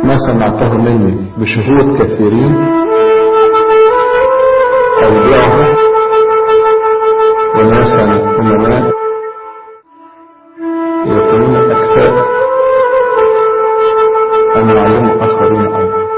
ما سمعته مني بشهود كثيرين أودعه وناسا أمناء يكونون أكفاء أن يعلموا آخرين أيضا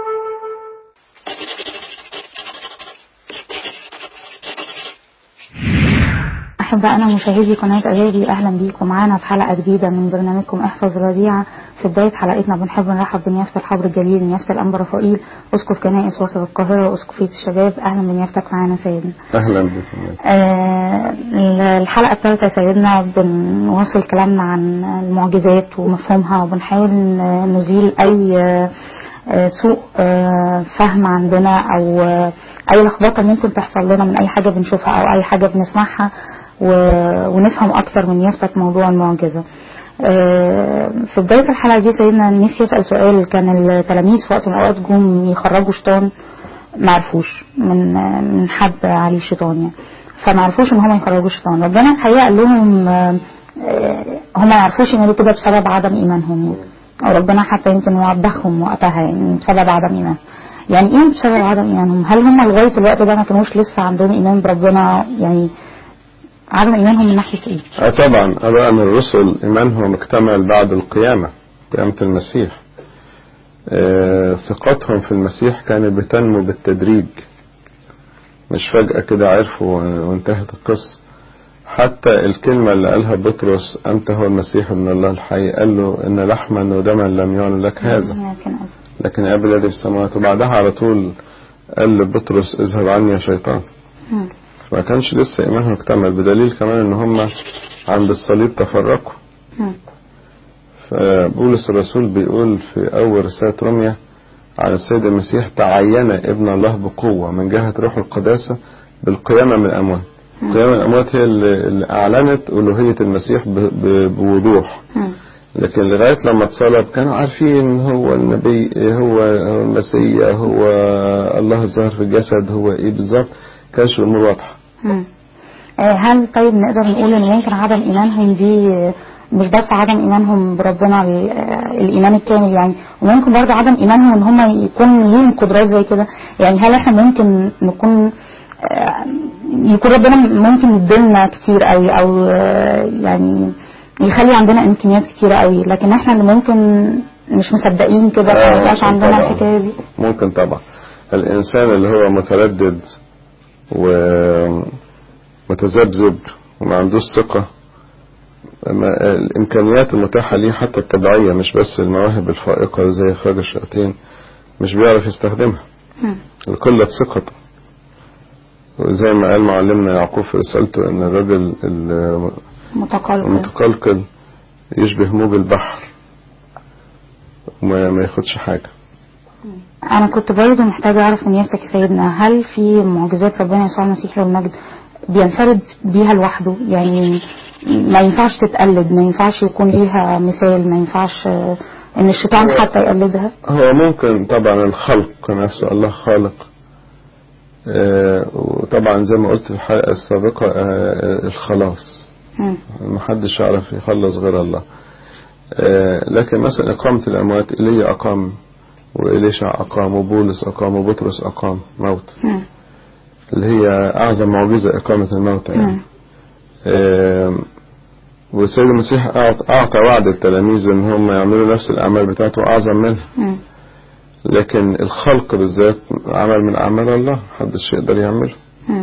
أحبائنا مشاهدي قناة أجابي أهلا بيكم معانا في حلقة جديدة من برنامجكم احفظ رضيعة في بداية حلقتنا بنحب نرحب بنيافة الحبر الجليل نيافة الأنبا رفائيل أسقف كنائس وسط القاهرة وأسقفية الشباب أهلا بنيافتك معانا سيدنا أهلا بكم آه الحلقة الثالثة يا سيدنا بنواصل كلامنا عن المعجزات ومفهومها وبنحاول نزيل أي آه سوء آه فهم عندنا او اي لخبطه ممكن تحصل لنا من اي حاجه بنشوفها او اي حاجه بنسمعها ونفهم اكتر من يفتك موضوع المعجزه في بدايه الحلقه دي سيدنا نفسي اسال سؤال كان التلاميذ في وقت من الاوقات جم يخرجوا شيطان ما عرفوش من من حد عليه الشيطان يعني فما عرفوش ان هم يخرجوا شيطان ربنا الحقيقه قال لهم هم ما عرفوش يعملوا كده بسبب عدم ايمانهم وربنا حتى يمكن وبخهم وقتها يعني بسبب عدم ايمان يعني ايه بسبب عدم ايمانهم هل هم لغايه الوقت ده ما كانوش لسه عندهم ايمان بربنا يعني عدم ايمانهم من ناحيه ايه اه طبعا اباء من الرسل ايمانهم اكتمل بعد القيامه قيامه المسيح اه ثقتهم في المسيح كانت بتنمو بالتدريج مش فجأة كده عرفوا وانتهت القصة حتى الكلمة اللي قالها بطرس أنت هو المسيح ابن الله الحي قال له إن لحما ودما لم يعلن لك هذا لكن أبي الذي في السماوات وبعدها على طول قال لبطرس اذهب عني يا شيطان ما كانش لسه إيمانهم اكتمل بدليل كمان إن هم عند الصليب تفرقوا فبولس الرسول بيقول في أول رسالة روميا عن السيد المسيح تعين ابن الله بقوة من جهة روح القداسة بالقيامة من الأموات قيام الأموات هي اللي أعلنت ألوهية المسيح بوضوح لكن لغاية لما اتصلب كانوا عارفين هو النبي هو المسيح هو الله الظاهر في الجسد هو ايه بالظبط كانش الأمور واضحة هل طيب نقدر نقول ان ممكن عدم ايمانهم دي مش بس عدم ايمانهم بربنا الايمان الكامل يعني وممكن برضه عدم ايمانهم ان هم يكون ليهم قدرات زي كده يعني هل احنا ممكن نكون يكون ربنا ممكن يديلنا كتير قوي او يعني يخلي عندنا امكانيات كتيره قوي لكن احنا اللي ممكن مش مصدقين كده ما يبقاش عندنا طبعاً. الحكايه دي ممكن طبعا الإنسان اللي هو متردد ومتذبذب وما عندوش ثقة ما- الإمكانيات المتاحة ليه حتى الطبيعية مش بس المواهب الفائقة زي إخراج الشياطين مش بيعرف يستخدمها مم. لقلة ثقته وزي ما قال معلمنا يعقوب في رسالته ان الرجل ال- متقلب المتقلقل يشبه موج البحر وما ما ياخدش حاجة انا كنت برضه محتاجه اعرف من نيتك يا سيدنا هل في معجزات ربنا يسوع المسيح له المجد بينفرد بيها لوحده يعني ما ينفعش تتقلد ما ينفعش يكون ليها مثال ما ينفعش آه، ان الشيطان حتى يقلدها هو ممكن طبعا الخلق نفسه الله خالق آه، وطبعا زي ما قلت في الحلقة السابقة آه، الخلاص مم. محدش يعرف يخلص غير الله آه، لكن مثلا إقامة الأموات إيليا أقام وإليشع أقام وبولس أقام وبطرس أقام موت مم. اللي هي أعظم معجزة إقامة الموتى يعني مم. آم، والسيد المسيح أعط- أعطى وعد التلاميذ إن هم يعملوا نفس الأعمال بتاعته أعظم منها مم. لكن الخلق بالذات عمل من أعمال الله محدش يقدر يعمله مم.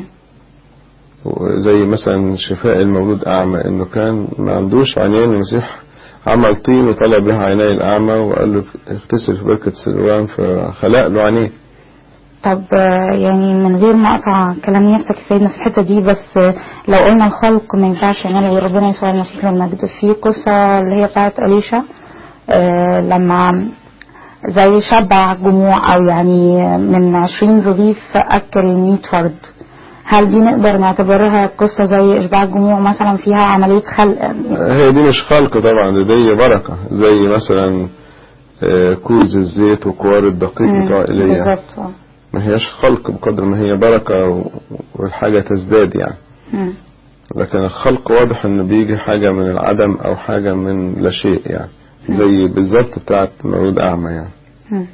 زي مثلا شفاء المولود أعمى إنه كان ما عندوش عينين المسيح عمل طين وطلب له عيني الأعمى وقال له اغتسل في بركة سلوان فخلق له عينيه طب آه، يعني من غير ما اقطع كلام نيتك يا سيدنا في الحته دي بس آه، لو قلنا الخلق ما ينفعش يعمله غير ربنا يسوع المسيح له المجد في قصه اللي هي بتاعت اليشا آه، لما زي شبع جموع او يعني من عشرين رغيف اكل 100 فرد هل دي نقدر نعتبرها قصه زي اشباع الجموع مثلا فيها عمليه خلق هي دي مش خلق طبعا دي, دي بركة زي مثلا آه، كوز الزيت وكوار الدقيق مم، بتوع إيليا بالظبط آه. ما هياش خلق بقدر ما هي بركة و- والحاجة تزداد يعني مم. لكن الخلق واضح انه بيجي حاجة من العدم او حاجة من لا شيء يعني زي بالظبط بتاعت مولود اعمى يعني مم.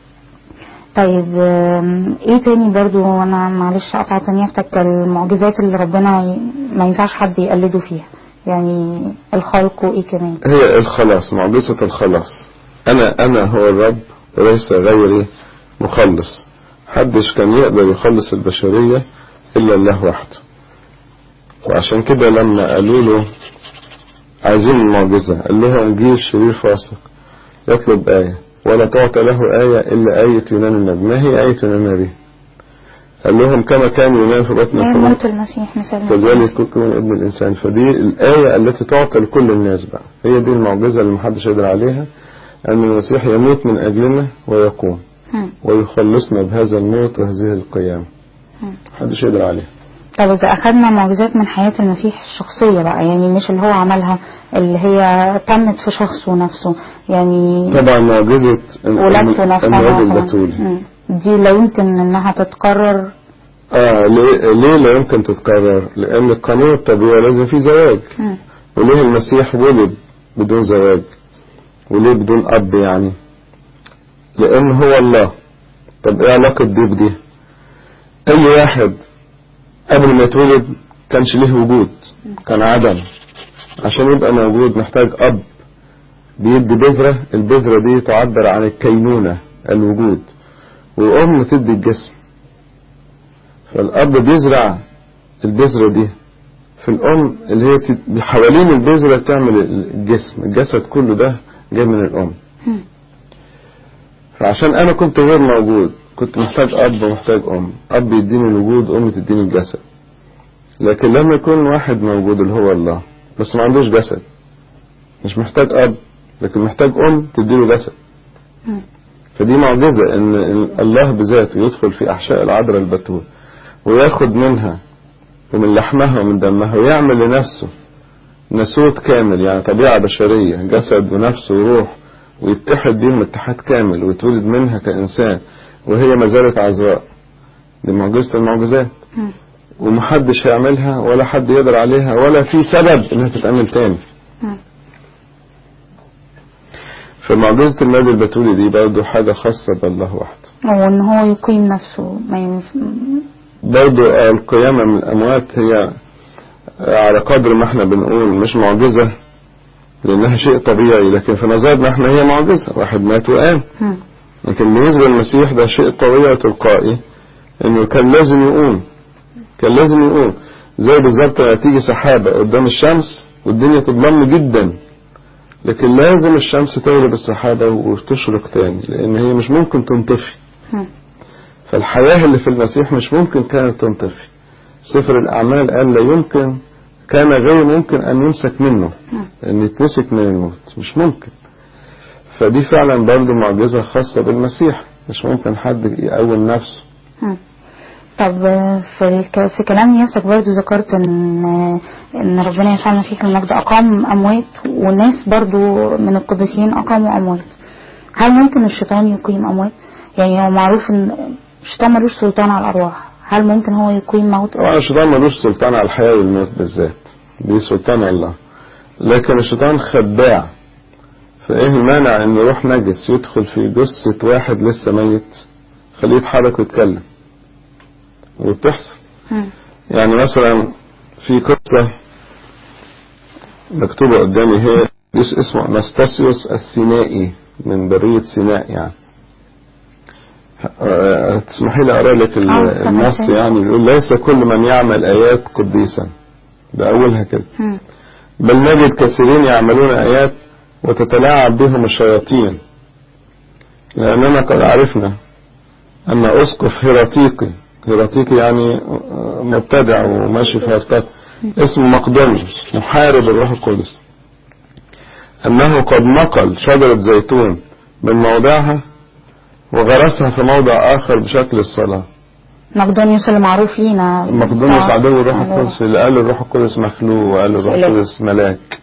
طيب آم، ايه تاني برضو انا معلش قطعتني افتك المعجزات اللي ربنا ي- ما ينفعش حد يقلده فيها يعني الخلق وايه كمان هي الخلاص معجزة الخلاص أنا أنا هو الرب وليس غيري مخلص حدش كان يقدر يخلص البشرية إلا الله وحده وعشان كده لما قالوا له عايزين المعجزة قال لهم جيل شرير فاسق يطلب آية ولا تعطى له آية إلا آية يونان النبي ما هي آية يونان النبي قال لهم كما كان يونان في بطن هي الحوت موت المسيح مثال كذلك يكون ابن الإنسان فدي الآية التي تعطى لكل الناس بقى هي دي المعجزة اللي محدش يقدر عليها أن المسيح يموت من أجلنا ويقوم مم. ويخلصنا بهذا الموت وهذه القيامة مم. محدش يقدر عليها طب إذا أخدنا معجزات من حياة المسيح الشخصية بقى يعني مش اللي هو عملها اللي هي تمت في شخصه نفسه يعني طبعا معجزة ولادته نفسها الراجل مثلا بتول مم. دي لا يمكن إنها تتكرر اه ليه, ليه لا يمكن تتكرر لأن القانون الطبيعي لازم فيه زواج مم. وليه المسيح ولد بدون زواج وليه بدون أب يعني لأن هو الله طب ايه علاقة دي بدي أي واحد قبل ما يتولد كانش ليه وجود كان عدم عشان يبقى موجود محتاج أب بيدي بذرة البذرة دي تعبر عن الكينونة الوجود وأم تدي الجسم فالأب بيزرع البذرة دي في الأم اللي هي بت- حوالين البذرة تعمل الجسم الجسد كله ده جاي من الأم مم. فعشان أنا كنت غير موجود كنت محتاج أب ومحتاج أم أب يديني الوجود أم تديني الجسد لكن لما يكون واحد موجود اللي هو الله بس ما عندوش جسد مش محتاج أب لكن محتاج أم تديله جسد مم. فدي معجزة إن إن الله بذاته يدخل في أحشاء العذراء البتول وياخد منها ومن لحمها ومن دمها ويعمل لنفسه نسوت كامل يعني طبيعة بشرية جسد ونفس وروح ويتحد بيهم اتحاد كامل ويتولد منها كإنسان وهي ما زالت عذراء دي معجزة المعجزات مم. ومحدش هيعملها ولا حد يقدر عليها ولا في سبب انها تتعمل تاني مم. فمعجزة المال البتولي دي برضه حاجة خاصة بالله وحده وإن هو يقيم نفسه ما ينف... برضه القيامة من الأموات هي على قدر ما احنا بنقول مش معجزة لأنها شيء طبيعي لكن في نظرنا احنا هي معجزة واحد مات وقام مم. لكن بالنسبة للمسيح ده شيء طبيعي وتلقائي انه كان لازم يقوم كان لازم يقوم زي بالظبط لما تيجي سحابة قدام الشمس والدنيا تظلم جدا لكن لازم الشمس تغلب السحابة وتشرق تاني لأن هي مش ممكن تنطفي مم. فالحياة اللي في المسيح مش ممكن كانت تنطفي سفر الأعمال قال لا يمكن كان غير ممكن أن يمسك منه مم. أن يتمسك من الموت مش ممكن فدي فعلا برضه معجزة خاصة بالمسيح مش ممكن حد يقوم نفسه مم. طب آه، في الك... في كلام ياسك برضو ذكرت ان آه، ان ربنا يسوع المسيح المجد اقام اموات وناس برضو من القديسين اقاموا اموات هل ممكن الشيطان يقيم اموات يعني هو معروف ان الشيطان ملوش سلطان على الارواح هل ممكن هو يقيم موت طبعا الشيطان ملوش سلطان على الحياة والموت بالذات دي سلطان الله لكن الشيطان خداع فايه المانع ان روح نجس يدخل في جثة واحد لسه ميت خليه يتحرك ويتكلم وتحصل مم. يعني مثلا في قصة مكتوبة قدامي هي قديس اسمه أناستاسيوس السينائي من برية سيناء يعني أه، تسمحي لي أقرأ لك ال- آه، طبعاً. النص يعني بيقول ليس كل من يعمل آيات قديسا ده أولها كده مم. بل نجد كثيرين يعملون آيات وتتلاعب بهم الشياطين لأننا قد عرفنا أن أسقف هيراتيقي هيراتيقي يعني مبتدع وماشي في هرطات اسمه مقدونيوس محارب الروح القدس أنه قد نقل شجرة زيتون من موضعها وغرسها في موضع آخر بشكل الصلاة مقدونيوس اللي معروف لينا مقدونيوس بتاع- عدو الروح عدو. القدس اللي قال الروح القدس مخلوق وقال الروح إله. القدس ملاك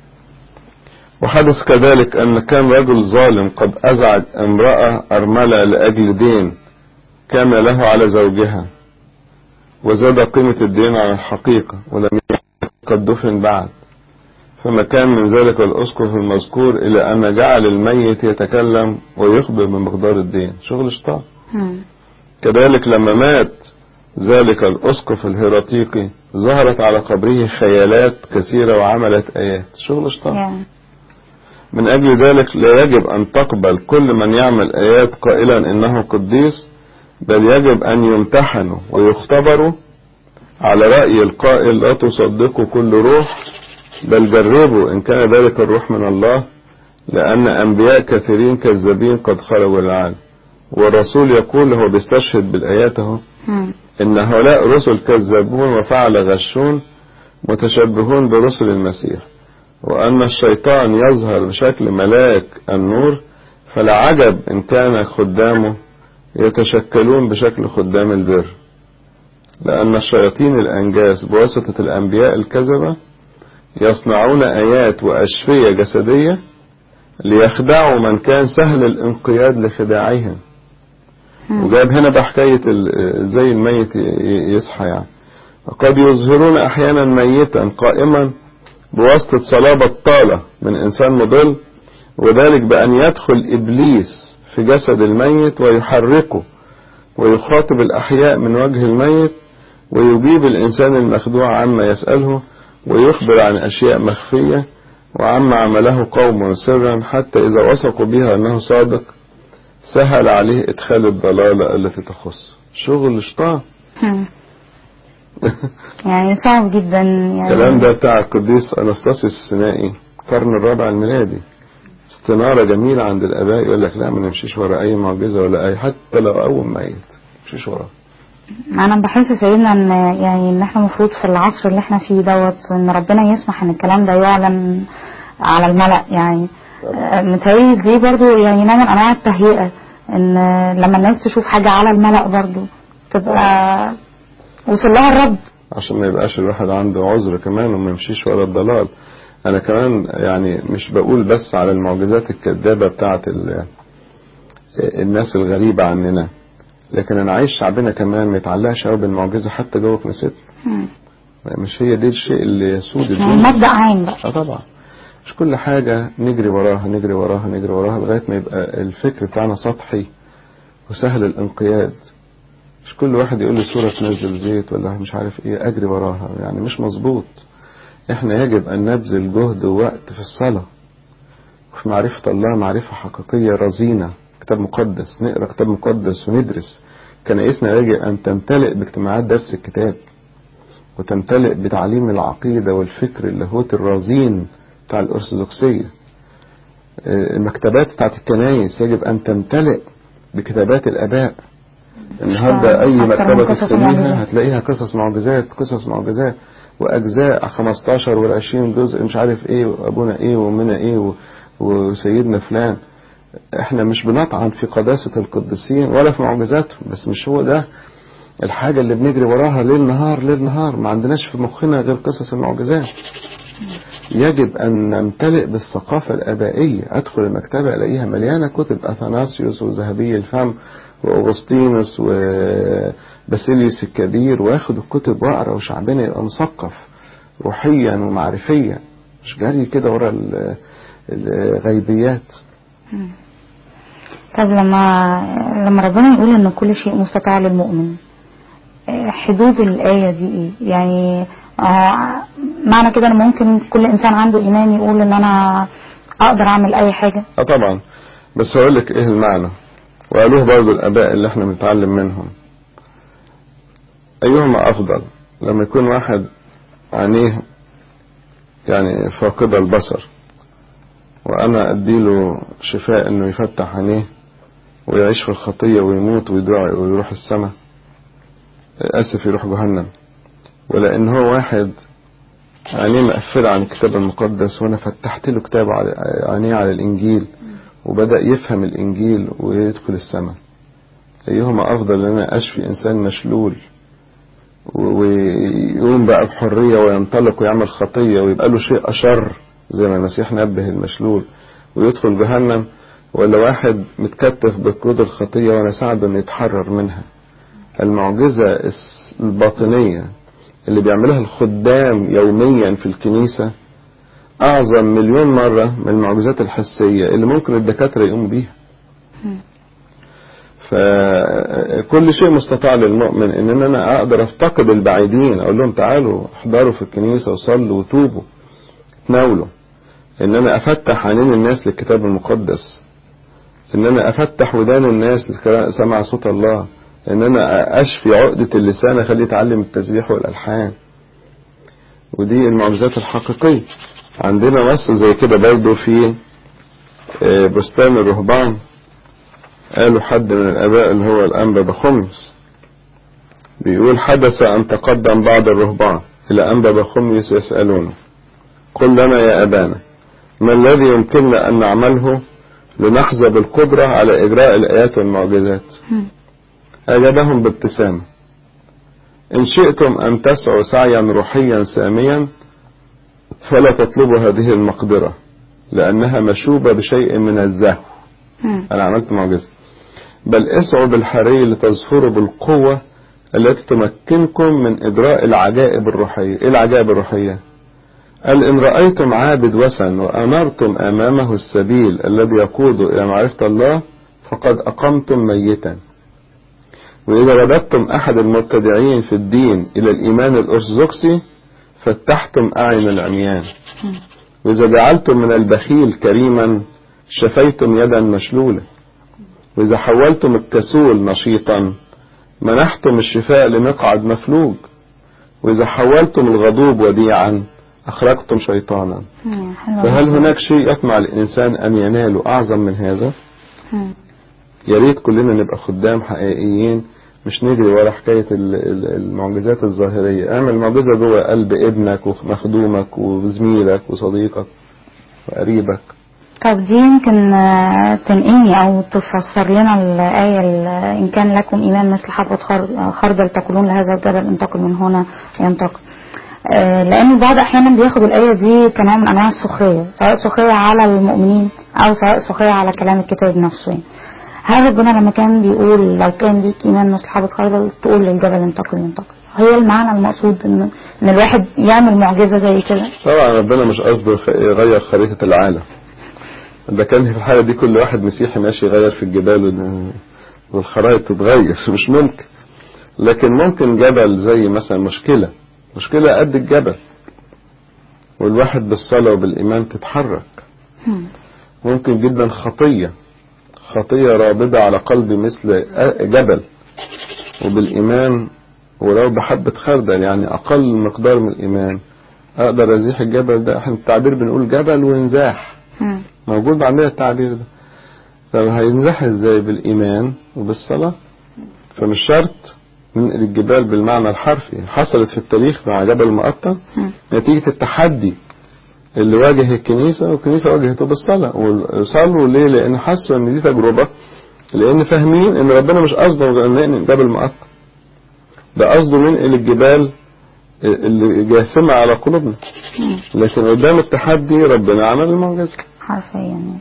وحدث كذلك أن كان رجل ظالم قد أزعج امرأة أرملة لأجل دين كان له على زوجها وزاد قيمة الدين عن الحقيقة ولم يكن قد دفن بعد فما كان من ذلك الأسقف المذكور إلى أن جعل الميت يتكلم ويخبر بمقدار الدين شغل شطار مم. كذلك لما مات ذلك الأسقف الهيراتيقي ظهرت على قبره خيالات كثيرة وعملت آيات شغل شطار يعني من أجل ذلك لا يجب أن تقبل كل من يعمل آيات قائلا إنه قديس بل يجب أن يمتحنوا ويختبروا على رأي القائل لا تصدقوا كل روح بل جربوا إن كان ذلك الروح من الله لأن أنبياء كثيرين كذابين قد خرجوا العالم والرسول يقول هو بيستشهد بالآيات اهو مم. إن هؤلاء رسل كذابون وفعل غشون متشبهون برسل المسيح وأن الشيطان يظهر بشكل ملاك النور فلا عجب إن كان خدامه يتشكلون بشكل خدام البر لأن الشياطين الأنجاس بواسطة الأنبياء الكذبة يصنعون آيات وأشفية جسدية ليخدعوا من كان سهل الانقياد لخداعهم مم. وجايب هنا بقى حكاية ال- زي الميت ي- ي- يصحى يعني وقد يظهرون أحيانا ميتا قائما بواسطة صلاة بطالة من إنسان مضل وذلك بأن يدخل إبليس في جسد الميت ويحركه ويخاطب الأحياء من وجه الميت ويجيب الإنسان المخدوع عما يسأله ويخبر عن أشياء مخفية وعما عمله قوم سرا حتى إذا وثقوا بها أنه صادق سهل عليه إدخال الضلالة التي تخص شغل شطان مم. يعني صعب جدا يعني الكلام ده بتاع القديس أنستاسيوس السينائي القرن الرابع الميلادي استنارة جميلة عند الآباء يقول لك لا ما نمشيش ورا أي معجزة ولا أي حتى لو أول ميت مشيش وراه انا بحس سيدنا ان يعني ان احنا المفروض في العصر اللي احنا فيه دوت ان ربنا يسمح ان الكلام ده يعلن على الملأ يعني آه، متهيألي دي برضو يعني نوع من انواع التهيئة ان لما الناس تشوف حاجة على الملأ برضو تبقى وصل لها الرد عشان ما يبقاش الواحد عنده عذر كمان وما يمشيش ورا الضلال انا كمان يعني مش بقول بس على المعجزات الكذابة بتاعت ال- الناس الغريبة عننا لكن انا عايش شعبنا كمان ما يتعلقش قوي بالمعجزة حتى جوه كنيستنا مم. مش هي دي الشيء اللي يسود يعني الدنيا مبدأ عام بقى اه طبعا مش كل حاجة نجري وراها نجري وراها نجري وراها لغاية ما يبقى الفكر بتاعنا سطحي وسهل الانقياد مش كل واحد يقول لي صورة تنزل زيت ولا مش عارف ايه اجري وراها يعني مش مظبوط احنا يجب ان نبذل جهد ووقت في الصلاة وفي معرفة الله معرفة حقيقية رزينة كتاب مقدس نقرأ كتاب مقدس وندرس كنائسنا يجب ان تمتلئ باجتماعات درس الكتاب وتمتلئ بتعليم العقيدة والفكر اللاهوتي الرزين بتاع الأرثوذكسية آه، المكتبات بتاعت الكنايس يجب أن تمتلئ بكتابات الآباء النهاردة أي أكتر من مكتبة قصص تستلميها ومعجزات. هتلاقيها قصص معجزات قصص معجزات وأجزاء 15 ولا 20 جزء مش عارف إيه وأبونا إيه وأمنا إيه و- وسيدنا فلان احنا مش بنطعن في قداسة القديسين ولا في معجزاتهم بس مش هو ده الحاجة اللي بنجري وراها ليل نهار ليل نهار ما عندناش في مخنا غير قصص المعجزات يجب أن نمتلئ بالثقافة الآبائية أدخل المكتبة ألاقيها مليانة كتب أثناسيوس وذهبي الفم وأغسطينوس وباسيليوس الكبير وآخد الكتب وأقرأ وشعبنا يبقى مثقف روحيا ومعرفيا مش جري كده ورا ال- الغيبيات طب لما لما ربنا يقول ان كل شيء مستطاع للمؤمن آه، حدود الآية دي ايه يعني آه، معنى كده ان ممكن كل انسان عنده ايمان يقول ان انا اقدر اعمل اي حاجة اه طبعا بس هقول لك ايه المعنى وقالوه برضو الاباء اللي احنا بنتعلم منهم ايهما افضل لما يكون واحد عينيه يعني فاقدة البصر وانا اديله شفاء انه يفتح عينيه ويعيش في الخطية ويموت ويدعي ويروح السماء اسف يروح جهنم ولا ان هو واحد عينيه مقفلة عن الكتاب المقدس وانا فتحت له كتاب على عينيه على الانجيل وبدأ يفهم الانجيل ويدخل السماء ايهما افضل ان انا اشفي انسان مشلول و- ويقوم بقى بحرية وينطلق ويعمل خطية ويبقى له شيء اشر زي ما المسيح نبه المشلول ويدخل جهنم ولا واحد متكتف بقيود الخطية وانا ساعده انه يتحرر منها المعجزة الس- الباطنية اللي بيعملها الخدام يوميا في الكنيسة أعظم مليون مرة من المعجزات الحسية اللي ممكن الدكاترة يقوموا بيها مم. فكل شيء مستطاع للمؤمن ان انا اقدر افتقد البعيدين اقول لهم تعالوا احضروا في الكنيسة وصلوا وتوبوا تناولوا ان انا افتح عينين الناس للكتاب المقدس ان انا افتح ودان الناس لسمع صوت الله ان انا اشفي عقدة اللسان اخليه يتعلم التسبيح والالحان ودي المعجزات الحقيقية عندنا نص زي كده برضه في آه، بستان الرهبان قالوا حد من الآباء اللي هو الأنبا بخمس بيقول حدث أن تقدم بعض الرهبان إلى أنبا بخمس يسألونه قل لنا يا أبانا ما الذي يمكننا أن نعمله لنحظى بالقدرة على إجراء الآيات والمعجزات مم. أجابهم بابتسامة إن شئتم أن تسعوا سعيا روحيا ساميا فلا تطلبوا هذه المقدرة لأنها مشوبة بشيء من الزهو مم. أنا عملت معجزة بل اسعوا بالحري لتظفروا بالقوة التي تمكنكم من إجراء العجائب الروحية إيه العجائب الروحية قال إن رأيتم عابد وثن وأنرتم أمامه السبيل الذي يقود إلى معرفة الله فقد أقمتم ميتا وإذا رددتم أحد المبتدعين في الدين إلى الإيمان الأرثوذكسي فتحتم أعين العميان مم. وإذا جعلتم من البخيل كريما شفيتم يدا مشلولة وإذا حولتم الكسول نشيطا منحتم الشفاء لمقعد مفلوج وإذا حولتم الغضوب وديعا أخرجتم شيطانا مم. حلو فهل جدا. هناك شيء يطمع الإنسان أن يناله أعظم من هذا مم. يا ريت كلنا نبقى خدام حقيقيين مش نجري ورا حكاية ال- ال- المعجزات الظاهرية اعمل معجزة جوه قلب ابنك ومخدومك وزميلك وصديقك وقريبك طب دي يمكن آه، تنقلني او تفسر لنا الآية ال- ان كان لكم ايمان مثل حبة خر- خردل تقولون لهذا الجبل انتقل من هنا ينتقل آه، لان البعض احيانا بياخد الآية دي كنوع من انواع السخرية سواء سخرية على المؤمنين او سواء سخرية على كلام الكتاب نفسه يعني. هل ربنا لما كان بيقول لو كان ليك ايمان مثل حبة خردل تقول للجبل انتقل ينتقل هي المعنى المقصود ان ان الواحد يعمل معجزة زي كده طبعا ربنا مش قصده خ- يغير خريطة العالم ده كان في الحالة دي كل واحد مسيحي ماشي يغير في الجبال وال- والخرائط تتغير مش ممكن لكن ممكن جبل زي مثلا مشكلة مشكلة قد الجبل والواحد بالصلاة وبالإيمان تتحرك مم. ممكن جدا خطية خطية رابضة على قلبي مثل جبل وبالإيمان ولو بحبة خردل يعني أقل مقدار من الإيمان أقدر أزيح الجبل ده احنا التعبير بنقول جبل وانزاح مم. موجود عندنا التعبير ده طب هينزح ازاي بالإيمان وبالصلاة فمش شرط ننقل الجبال بالمعنى الحرفي حصلت في التاريخ مع جبل مقطع مم. نتيجة التحدي اللي واجه الكنيسة والكنيسة واجهته بالصلاة وصلوا ليه لأن حسوا إن دي تجربة لأن فاهمين إن ربنا مش قصده ننقل جبل مقطع ده قصده ننقل الجبال اللي جاثمة على قلوبنا مم. لكن قدام التحدي ربنا عمل المعجزة حرفيا يعني.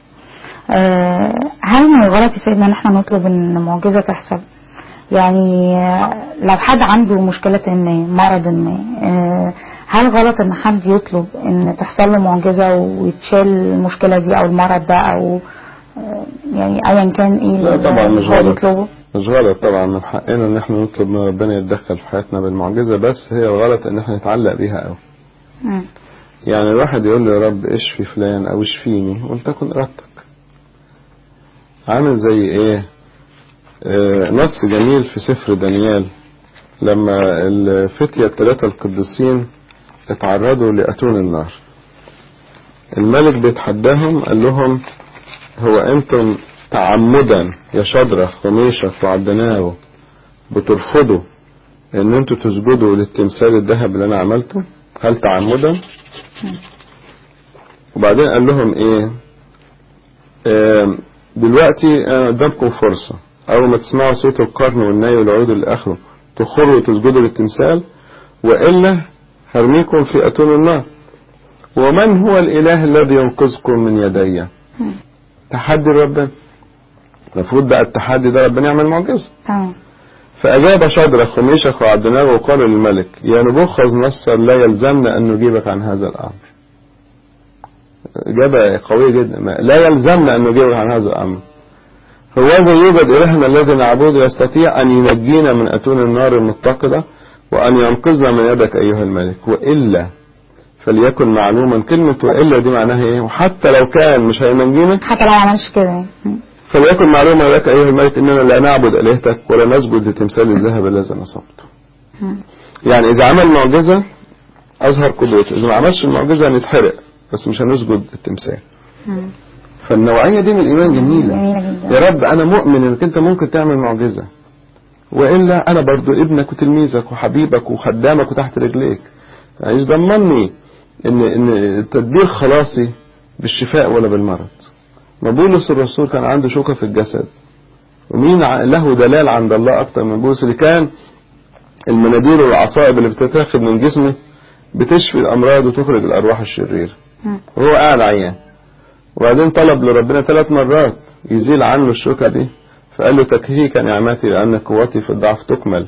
آه، هل من الغلط يا سيدنا ان احنا نطلب ان معجزة تحصل يعني آه، لو حد عنده مشكلة ما مرض ما آه، هل غلط ان حد يطلب ان تحصل له معجزة ويتشال المشكلة دي او المرض ده او آه، يعني ايا كان ايه لا اللي طبعا مش هو غلط بيطلبه مش غلط طبعا من حقنا ان احنا نطلب من ربنا يتدخل في حياتنا بالمعجزة بس هي الغلط ان احنا نتعلق بيها قوي مم. يعني الواحد يقول له يا رب اشفي فلان او اشفيني ولتكن ارادتك عامل زي ايه آه نص جميل في سفر دانيال لما الفتية الثلاثة القديسين اتعرضوا لأتون النار الملك بيتحداهم قال لهم هو انتم تعمدا يا شدرخ وميشخ وعبدناو بترفضوا ان انتوا تسجدوا للتمثال الذهب اللي انا عملته هل تعمدا وبعدين قال لهم ايه آم، دلوقتي انا قدامكم فرصة اول ما تسمعوا صوت القرن والناي والعود اللي اخره تخروا وتسجدوا للتمثال والا هرميكم في اتون النار ومن هو الاله الذي ينقذكم من يدي مم. تحدي ربنا المفروض بقى التحدي ده ربنا يعمل معجزة تمام فأجاب شدرخ وميشخ وعبدناغ وقال للملك يا نبوخذ نصر لا يلزمنا أن نجيبك عن هذا الأمر إجابة قوية جدا ما لا يلزمنا أن نجيب عن هذا الأمر فوذا يوجد إلهنا الذي نعبده يستطيع أن ينجينا من أتون النار المتقدة وأن ينقذنا من يدك أيها الملك وإلا فليكن معلوما كلمة وإلا دي معناها إيه وحتى لو كان مش هينجينا حتى لو ما عملش كده يعني. مم. فليكن معلوما لك أيها الملك إننا لا نعبد إلهتك ولا نسجد لتمثال الذهب الذي نصبته مم. يعني إذا عمل معجزة أظهر قدرته إذا ما عملش المعجزة هنتحرق بس مش هنسجد التمثال مم. فالنوعية دي من الإيمان جميلة جميلة جدا يا رب أنا مؤمن إنك أنت ممكن تعمل معجزة وإلا أنا برضو ابنك وتلميذك وحبيبك وخدامك وتحت رجليك عايز ضمني إن إن تدبير خلاصي بالشفاء ولا بالمرض ما بولس الرسول كان عنده شوكة في الجسد ومين ع- له دلال عند الله أكتر من بولس اللي كان المناديل والعصائب اللي بتتاخد من جسمه بتشفي الأمراض وتخرج الأرواح الشريرة مم. وهو قاعد عيان وبعدين طلب لربنا ثلاث مرات يزيل عنه الشوكة دي فقال له تكفيك نعمتي لأن قوتي في الضعف تكمل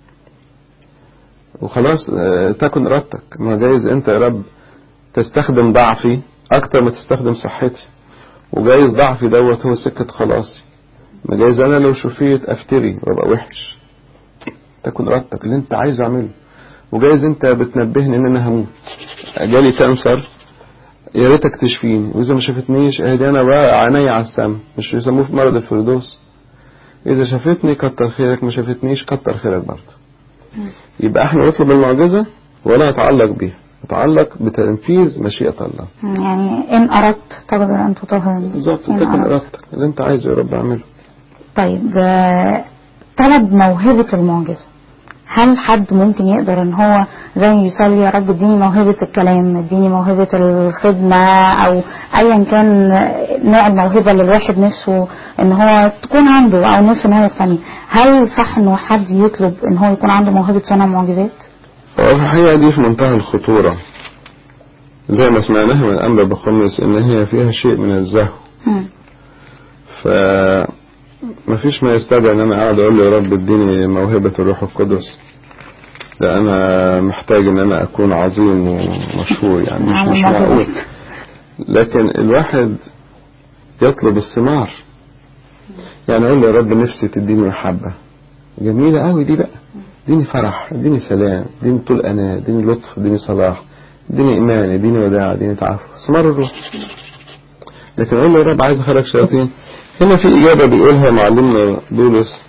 وخلاص آه، تكن إرادتك ما جايز أنت يا رب تستخدم ضعفي أكتر ما تستخدم صحتي وجايز ضعفي دوت هو سكة خلاصي ما جايز أنا لو شفيت أفتري وأبقى وحش تكن إرادتك اللي أنت عايز أعمله وجايز أنت بتنبهني إن أنا هموت جالي كانسر يا ريتك تشفيني واذا ما شفتنيش اهدي انا بقى عيني على السما مش يسموه في مرض الفردوس اذا شافتني كتر خيرك ما شافتنيش كتر خيرك برضه يبقى احنا نطلب المعجزه ولا نتعلق بيها نتعلق بتنفيذ مشيئه الله مم. يعني إن أردت تقدر أن تطهرني بالظبط إن تكن أردت. ارادتك اللي انت عايزه يا رب اعمله طيب آه، طلب موهبة المعجزة هل حد ممكن يقدر ان هو زي ما يصلي يا رب اديني موهبة الكلام اديني موهبة الخدمة او ايا كان نوع الموهبة اللي الواحد نفسه ان هو تكون عنده او نفسه ان هو يقتني هل صح انه حد يطلب ان هو يكون عنده موهبة صنع معجزات؟ الحقيقه دي في منتهى الخطوره زي ما سمعناها من انبا بخمس ان هي فيها شيء من الزهو مم. ف مفيش ما يستدعي ان انا قاعد اقول له يا رب اديني موهبة الروح القدس ده انا محتاج ان انا اكون عظيم ومشهور يعني مش مش نعم، معقول لكن الواحد يطلب الثمار يعني اقول له يا رب نفسي تديني محبة جميلة قوي دي بقى اديني فرح اديني سلام اديني طول انا اديني لطف اديني صلاح اديني ايمان اديني وداع اديني تعافف ثمار الروح لكن اقول له يا رب عايز اخرج شياطين هنا في إجابة بيقولها معلمنا بولس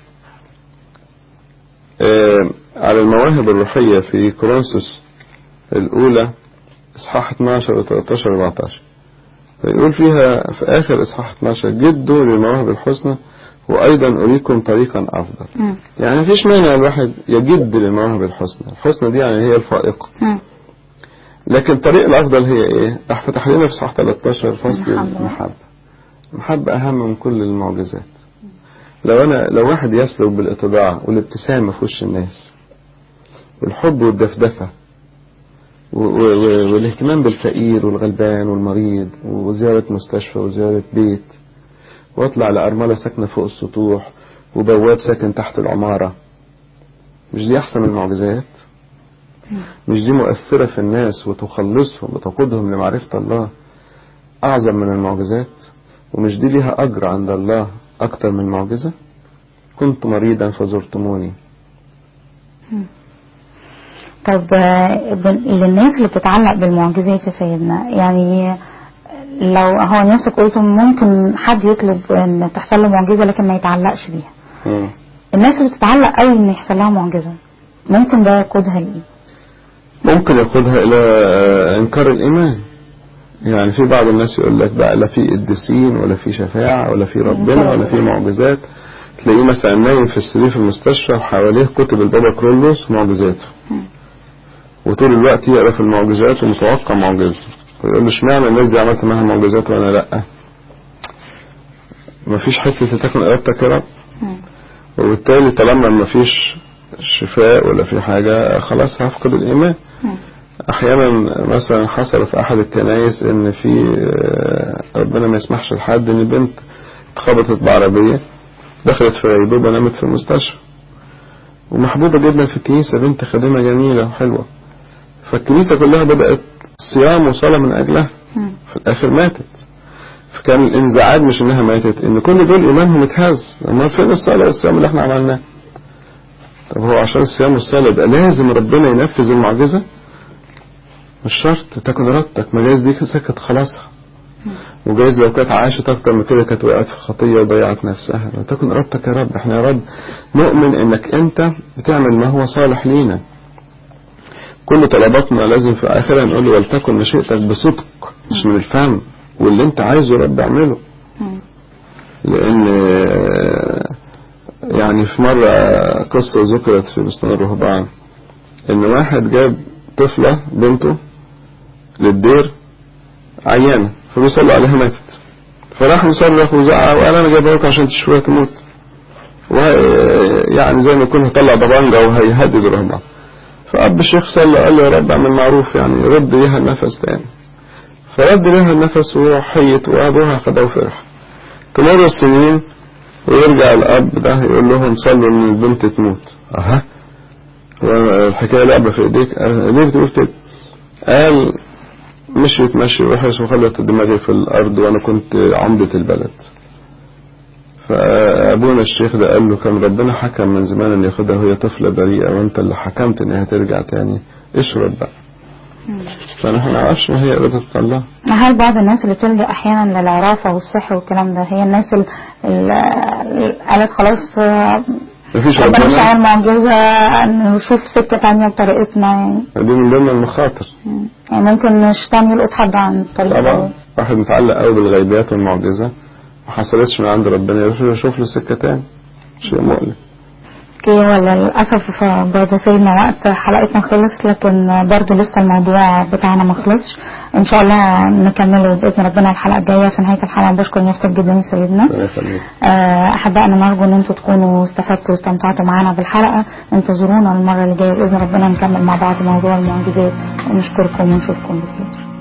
آه على المواهب الروحية في كورنثوس الأولى إصحاح 12 و 13 و 14 فيقول فيها في آخر إصحاح 12 جدوا للمواهب الحسنى وأيضا أريكم طريقا أفضل مم. يعني مفيش مانع الواحد يجد للمواهب الحسنى الحسنى دي يعني هي الفائقة مم. لكن الطريق الأفضل هي إيه؟ راح فتح لنا في صح 13 فصل المحبة. المحبة المحبة أهم من كل المعجزات لو أنا لو واحد يسلك بالاتضاع والابتسامة في وش الناس والحب والدفدفة و- و- و- والاهتمام بالفقير والغلبان والمريض وزيارة مستشفى وزيارة بيت واطلع لأرملة ساكنة فوق السطوح وبواب ساكن تحت العمارة مش دي أحسن من المعجزات مش دي مؤثرة في الناس وتخلصهم وتقودهم لمعرفة الله أعظم من المعجزات ومش دي ليها أجر عند الله أكتر من معجزة كنت مريضا فزرتموني طب آه، بن- للناس اللي بتتعلق بالمعجزات يا سيدنا يعني لو هو نفسك قلت ممكن حد يطلب ان تحصل له معجزة لكن ما يتعلقش بيها مم. الناس اللي بتتعلق قوي ان يحصل لها معجزة ممكن ده يقودها لايه؟ ممكن يقودها إلى آه، إنكار الإيمان يعني في بعض الناس يقول لك بقى لا في قديسين ولا في شفاعة ولا في ربنا ولا في معجزات تلاقيه مثلا نايم في السرير في المستشفى وحواليه كتب البابا كرولوس معجزاته وطول الوقت يقرا في المعجزات ومتوقع معجزة ويقول له اشمعنى الناس دي عملت معاها معجزات وانا لا مفيش حتة تكن ارادتك يا رب مم. وبالتالي طالما مفيش شفاء ولا في حاجة خلاص هفقد الإيمان مم. أحيانا مثلا حصل في أحد الكنايس إن في آه، ربنا ما يسمحش لحد إن بنت اتخبطت بعربية دخلت في غيبوبة نامت في المستشفى ومحبوبة جدا في الكنيسة بنت خادمة جميلة وحلوة فالكنيسة كلها بدأت صيام وصلاة من أجلها مم. في الاخر ماتت فكان الانزعاج مش انها ماتت ان كل دول ايمانهم اتهز امال فين الصلاه والصيام اللي احنا عملناه طب هو عشان الصيام والصلاه يبقى لازم ربنا ينفذ المعجزه مش شرط تكن ارادتك ما جايز دي سكت خلاصها وجايز لو كانت عاشت اكتر من كده كانت وقعت في خطيه وضيعت نفسها لا تكن ارادتك يا رب احنا يا رب نؤمن انك انت بتعمل ما هو صالح لينا كل طلباتنا لازم في اخرها نقول له ولتكن مشيئتك بصدق مش من الفم واللي انت عايزه يا رب اعمله مم. لان آه، يعني في مرة قصة ذكرت في بستان الرهبان ان واحد جاب طفلة بنته للدير عيانة فبيصلوا عليها ماتت فراح مصرخ وزعق وقال انا جايبها لكم عشان تشوفوها تموت ويعني زي ما يكون هيطلع ضبانجة وهيهدد الرهبان فأب الشيخ صلى قال له يا رب اعمل معروف يعني رد ليها النفس تاني فرد لها النفس وحيت وابوها خدها وفرح تمر السنين ويرجع الاب ده يقول لهم صلوا ان البنت تموت اها هو الحكايه لعبه في ايديك أه، ليه بتقول كده قال مشيت مشي وحش وخلت دماغي في الارض وانا كنت عمدة البلد فابونا الشيخ ده قال له كان ربنا حكم من زمان ان ياخدها وهي طفله بريئه وانت اللي حكمت انها ترجع تاني اشرب بقى فنحن ما نعرفش ما هي اراده الله هل بعض الناس اللي بتلجأ أحيانا للعرافة والسحر والكلام ده هي الناس اللي اللي قالت خلاص آه، مفيش ربنا ربنا شعر معجزة نشوف سكة تانية بطريقتنا يعني دي من ضمن المخاطر مم. يعني ممكن الشيطان يلقط حد عن الطريق طبعا ده. واحد متعلق قوي بالغيبيات والمعجزه ما حصلتش من عند ربنا يروح يشوف له سكه تاني شيء مؤلم اوكي وللأسف برضه سيدنا وقت حلقتنا خلص لكن برضه لسه الموضوع بتاعنا ما خلصش ان شاء الله نكمله باذن ربنا الحلقه الجايه في نهايه الحلقه بشكر نفسك جدا يا سيدنا ربنا يخليك آه، احبائنا نرجو ان انتم تكونوا استفدتوا واستمتعتوا معنا بالحلقه انتظرونا المره اللي جايه باذن ربنا نكمل مع بعض موضوع المعجزات ونشكركم ونشوفكم بخير